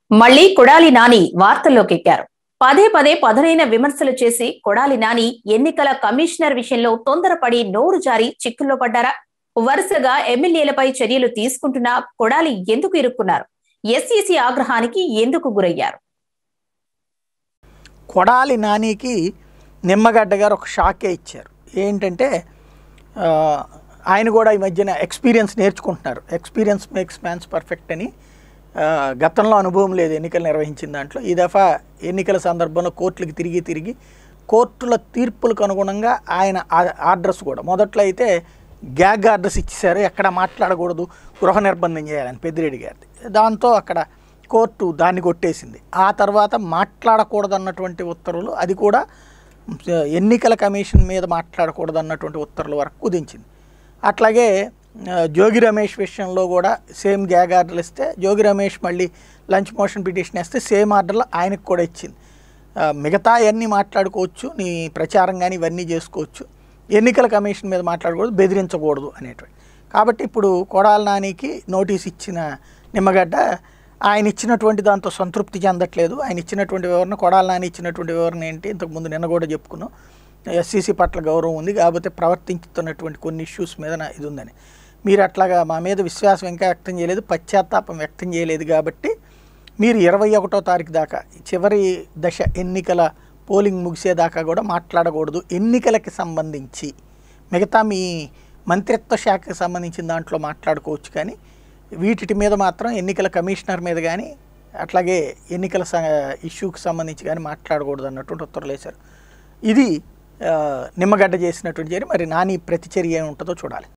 మళ్లీ కొడాలి నాని వార్తల్లోకి ఎక్కారు పదే పదే పదునైన విమర్శలు చేసి కొడాలి నాని ఎన్నికల కమిషనర్ విషయంలో తొందరపడి నోరు జారి చిక్కుల్లో పడ్డారా వరుసగా ఎమ్మెల్యేలపై చర్యలు తీసుకుంటున్న కొడాలి ఎందుకు ఇరుక్కున్నారు ఎస్ఈసి ఆగ్రహానికి ఎందుకు గురయ్యారు కొడాలి నానికి నిమ్మగడ్డ గారు ఒక షాకే ఇచ్చారు ఏంటంటే ఆ, ఆయన కూడా ఈ మధ్యన ఎక్స్పీరియన్స్ నేర్చుకుంటున్నారు ఎక్స్పీరియన్స్ మేక్స్ మ్యాన్స్ పర్ఫెక్ట్ అని ఆ, గతంలో అనుభవం లేదు ఎన్నికలు నిర్వహించిన దాంట్లో ఈ దఫా ఎన్నికల సందర్భంలో కోర్టులకు తిరిగి తిరిగి కోర్టుల తీర్పులకు అనుగుణంగా ఆయన ఆ- ఆర్డర్స్ కూడా మొదట్లో అయితే గ్యాగ్ ఆర్డర్స్ ఇచ్చేశారు ఎక్కడ మాట్లాడకూడదు గృహ నిర్బంధం చేయాలని పెద్దిరెడ్డి గారిది దాంతో అక్కడ కోర్టు దాన్ని కొట్టేసింది ఆ తర్వాత మాట్లాడకూడదు అన్నటువంటి ఉత్తర్వులు అది కూడా ఎన్నికల కమిషన్ మీద మాట్లాడకూడదు అన్నటువంటి ఉత్తర్వుల వరకు కుదించింది అట్లాగే ఆ, జోగి రమేష్ విషయంలో కూడా సేమ్ గ్యాగ్ ఆర్డర్లు ఇస్తే జోగి రమేష్ మళ్ళీ లంచ్ మోషన్ పిటిషన్ వేస్తే సేమ్ ఆర్డర్లు ఆయనకు కూడా ఇచ్చింది ఆ, మిగతా అన్నీ మాట్లాడుకోవచ్చు నీ ప్రచారం కానీ ఇవన్నీ చేసుకోవచ్చు ఎన్నికల కమిషన్ మీద మాట్లాడకూడదు బెదిరించకూడదు అనేటువంటి కాబట్టి ఇప్పుడు కొడాల నానికి నోటీస్ ఇచ్చిన నిమ్మగడ్డ ఆయన ఇచ్చినటువంటి దాంతో సంతృప్తి చెందట్లేదు ఆయన ఇచ్చినటువంటి వివరణ కొడాల నాని ఇచ్చినటువంటి వివరణ ఏంటి ఇంతకుముందు నిన్న కూడా చెప్పుకున్నాం ఎస్సీసీ పట్ల గౌరవం ఉంది కాకపోతే ప్రవర్తించుతున్నటువంటి కొన్ని ఇష్యూస్ మీద నా ఇది ఉందని మీరు అట్లాగా మా మీద విశ్వాసం ఇంకా వ్యక్తం చేయలేదు పశ్చాత్తాపం వ్యక్తం చేయలేదు కాబట్టి మీరు ఇరవై ఒకటో తారీఖు దాకా చివరి దశ ఎన్నికల పోలింగ్ ముగిసేదాకా కూడా మాట్లాడకూడదు ఎన్నికలకి సంబంధించి మిగతా మీ మంత్రిత్వ శాఖకి సంబంధించిన దాంట్లో మాట్లాడుకోవచ్చు కానీ వీటి మీద మాత్రం ఎన్నికల కమిషనర్ మీద కానీ అట్లాగే ఎన్నికల స ఇష్యూకి సంబంధించి కానీ మాట్లాడకూడదు అన్నటువంటి ఉత్తర్వులు వేశారు ఇది ఆ, నిమ్మగడ్డ చేసినటువంటి చర్య మరి నాని ప్రతిచర్య ఏమి ఉంటుందో చూడాలి